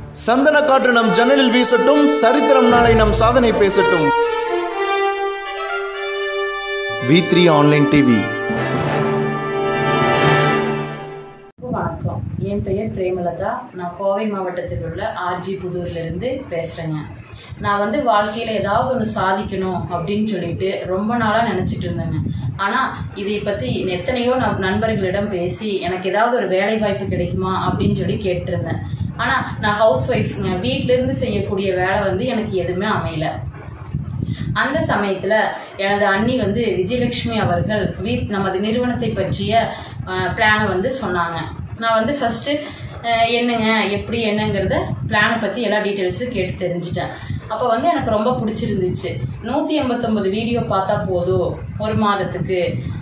சந்தன காற்று நம் ஜன்னலில் வீசட்டும் சரித்திரம் நாளை நம் சாதனை பேசட்டும் வி த்ரீ ஆன்லைன் டிவி வணக்கம் என் பெயர் பிரேமலதா நான் கோவை மாவட்டத்தில் உள்ள ஆர்ஜி புதூர்லேருந்து பேசுகிறேங்க நான் வந்து வாழ்க்கையில் ஏதாவது ஒன்று சாதிக்கணும் அப்படின்னு சொல்லிட்டு ரொம்ப நாளாக நினச்சிட்டு இருந்தேங்க ஆனால் இதை பற்றி எத்தனையோ நான் நண்பர்களிடம் பேசி எனக்கு ஏதாவது ஒரு வேலை வாய்ப்பு கிடைக்குமா அப்படின்னு சொல்லி கேட்டிருந்தேன் ஆனால் நான் ஹவுஸ் ஒய்ஃப்ங்க வீட்டிலேருந்து செய்யக்கூடிய வேலை வந்து எனக்கு எதுவுமே அமையல அந்த சமயத்துல எனது அண்ணி வந்து விஜயலட்சுமி அவர்கள் வீட் நமது நிறுவனத்தை பற்றிய பிளானை வந்து சொன்னாங்க நான் வந்து ஃபர்ஸ்ட் என்னங்க எப்படி என்னங்கிறத பிளானை பத்தி எல்லா டீட்டெயில்ஸும் கேட்டு தெரிஞ்சுட்டேன் அப்போ வந்து எனக்கு ரொம்ப பிடிச்சிருந்துச்சு நூற்றி எண்பத்தொம்பது வீடியோ பார்த்தா போதும் ஒரு மாதத்துக்கு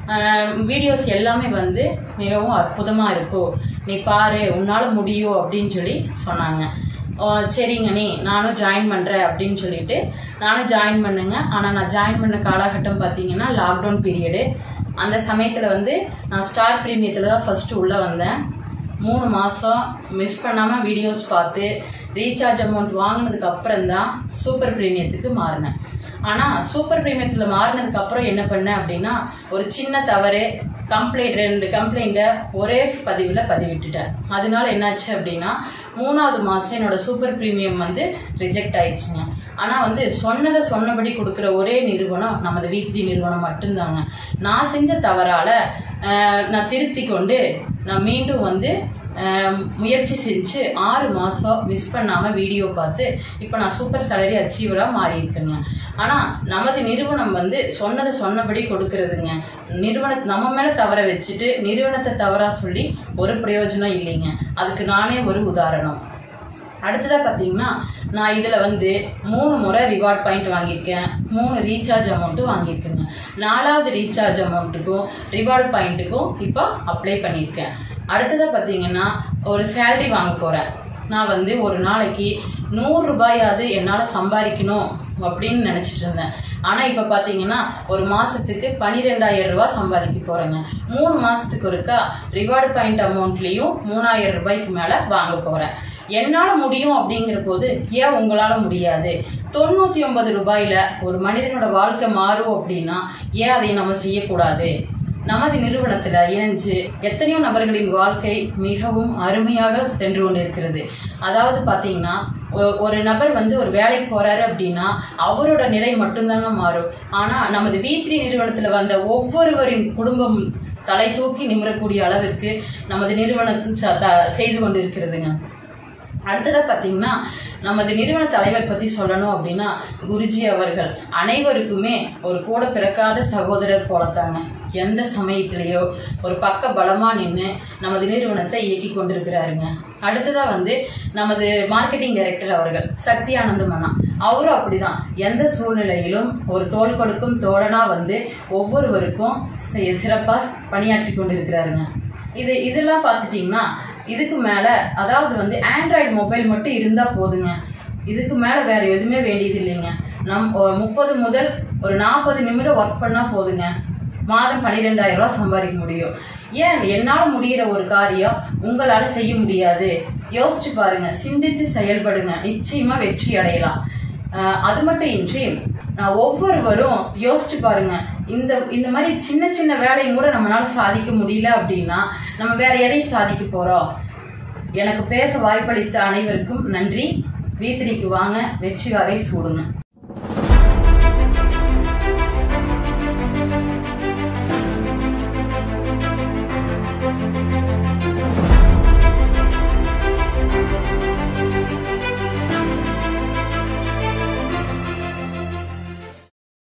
வீடியோஸ் எல்லாமே வந்து மிகவும் அற்புதமாக இருக்கும் நீ பாரு உன்னால் முடியும் அப்படின்னு சொல்லி சொன்னாங்க ஓ, சரிங்க நீ நானும் ஜாயின் பண்ணுறேன் அப்படின்னு சொல்லிட்டு நானும் ஜாயின் பண்ணுங்க ஆனால் நான் ஜாயின் பண்ண காலகட்டம் பார்த்தீங்கன்னா லாக்டவுன் பீரியடு அந்த சமயத்தில் வந்து நான் ஸ்டார் ப்ரீமியத்தில் தான் ஃபஸ்ட்டு உள்ளே வந்தேன் மூணு மாதம் மிஸ் பண்ணாமல் வீடியோஸ் பார்த்து ரீசார்ஜ் அமௌண்ட் வாங்கினதுக்கு அப்புறம் தான் சூப்பர் ப்ரீமியத்துக்கு மாறினேன் ஆனால் சூப்பர் ப்ரீமியத்தில் மாறினதுக்கு அப்புறம் என்ன பண்ணேன் அப்படின்னா ஒரு சின்ன தவறு கம்ப்ளைண்ட் ரெண்டு கம்ப்ளைண்ட்டை ஒரே பதிவில் பதிவிட்டுட்டேன் அதனால என்னாச்சு அப்படின்னா மூணாவது மாதம் என்னோட சூப்பர் ப்ரீமியம் வந்து ரிஜெக்ட் ஆயிடுச்சுங்க ஆனால் வந்து சொன்னதை சொன்னபடி கொடுக்குற ஒரே நிறுவனம் நமது வீத்ரி நிறுவனம் மட்டும்தாங்க நான் செஞ்ச தவறால அஹ், நான் திருத்தி கொண்டு நான் மீண்டும் வந்து அஹ், முயற்சி செஞ்சு ஆறு மாதம் மிஸ் பண்ணாமல் வீடியோ பார்த்து இப்போ நான் சூப்பர் சேலரி அச்சீவராக மாறி இருக்கேங்க ஆனால் நமது நிறுவனம் வந்து சொன்னதை சொன்னபடி கொடுக்கறதுங்க நிறுவன நம்ம மேலே தவற வச்சுட்டு நிறுவனத்தை தவறா சொல்லி ஒரு பிரயோஜனம் இல்லைங்க அதுக்கு நானே ஒரு உதாரணம் அடுத்ததாக பார்த்தீங்கன்னா நான் இதில் வந்து மூணு முறை ரிவார்ட் பாயிண்ட் வாங்கியிருக்கேன் மூணு ரீசார்ஜ் அமௌண்ட்டும் வாங்கியிருக்கேங்க நாலாவது ரீசார்ஜ் அமௌண்ட்டுக்கும் ரிவார்டு பாயிண்ட்டுக்கும் இப்போ அப்ளை பண்ணியிருக்கேன் அடுத்ததாக பார்த்தீங்கன்னா ஒரு சேலரி வாங்க போகிறேன் நான் வந்து ஒரு நாளைக்கு நூறு ரூபாயாவது என்னால் சம்பாதிக்கணும் அப்படின்னு நினச்சிட்டு இருந்தேன் ஆனால் இப்போ பார்த்தீங்கன்னா ஒரு மாதத்துக்கு பன்னிரெண்டாயிரம் ரூபாய் சம்பாதிக்க போகிறேங்க மூணு மாதத்துக்கு ஒருக்கா ரிவார்டு பாயிண்ட் அமௌண்ட்லேயும் மூணாயிரம் ரூபாய்க்கு மேலே வாங்க போகிறேன் என்னால முடியும் அப்படிங்கிற போது ஏன் உங்களால முடியாது தொண்ணூத்தி ஒன்பது ரூபாயில ஒரு மனிதனோட வாழ்க்கை மாறும் அப்படின்னா ஏன் அதை நம்ம செய்யக்கூடாது நமது நிறுவனத்துல இணைஞ்சு எத்தனையோ நபர்களின் வாழ்க்கை மிகவும் அருமையாக சென்று கொண்டிருக்கிறது அதாவது பாத்தீங்கன்னா ஒ- ஒரு நபர் வந்து ஒரு வேலைக்கு போறாரு அப்படின்னா அவரோட நிலை மட்டும்தாங்க மாறும் ஆனா நமது வீத்ரி நிறுவனத்துல வந்த ஒவ்வொருவரின் குடும்பம் தலை தூக்கி நிமிரக்கூடிய அளவிற்கு நமது நிறுவனத்தில் ச- த- செய்து கொண்டிருக்கிறதுங்க அடுத்ததா பாத்தீங்கன்னா நமது நிறுவன தலைவர் பத்தி சொல்லணும் அப்படின்னா குருஜி அவர்கள் அனைவருக்குமே ஒரு கூட பிறக்காத சகோதரர் போலத்தாங்க எந்த சமயத்திலேயோ ஒரு பக்க பலமா நின்று நமது நிறுவனத்தை இயக்கி கொண்டிருக்கிறாருங்க அடுத்ததா வந்து நமது மார்க்கெட்டிங் டைரக்டர் அவர்கள் சக்தி ஆனந்தம் அண்ணா அவரும் அப்படிதான் எந்த சூழ்நிலையிலும் ஒரு தோள் கொடுக்கும் தோழனா வந்து ஒவ்வொருவருக்கும் சி- சிறப்பா பணியாற்றி கொண்டிருக்கிறாருங்க இது இதெல்லாம் பார்த்துட்டிங்கன்னா இதுக்கு மேலே அதாவது வந்து ஆண்ட்ராய்டு மொபைல் மட்டும் இருந்தால் போதுங்க இதுக்கு மேலே வேற எதுவுமே வேண்டியது இல்லைங்க நம் ஒரு முப்பது முதல் ஒரு நாற்பது நிமிடம் ஒர்க் பண்ணால் போதுங்க மாதம் பன்னிரெண்டாயிரம் ரூபாய் சம்பாதிக்க முடியும் ஏன் என்னால் முடிகிற ஒரு காரியம் உங்களால் செய்ய முடியாது யோசிச்சு பாருங்க சிந்தித்து செயல்படுங்க நிச்சயமா வெற்றி அடையலாம் ஆஹ் அது மட்டும் இன்றி ஆஹ் ஒவ்வொருவரும் யோசிச்சு பாருங்க இந்த இந்த மாதிரி சின்ன சின்ன வேலையும் கூட நம்மளால சாதிக்க முடியல அப்படின்னா நம்ம வேற எதையும் சாதிக்க போறோம் எனக்கு பேச வாய்ப்பளித்த அனைவருக்கும் நன்றி வீத்திரிக்கு வாங்க வெற்றி வகை சூடுங்க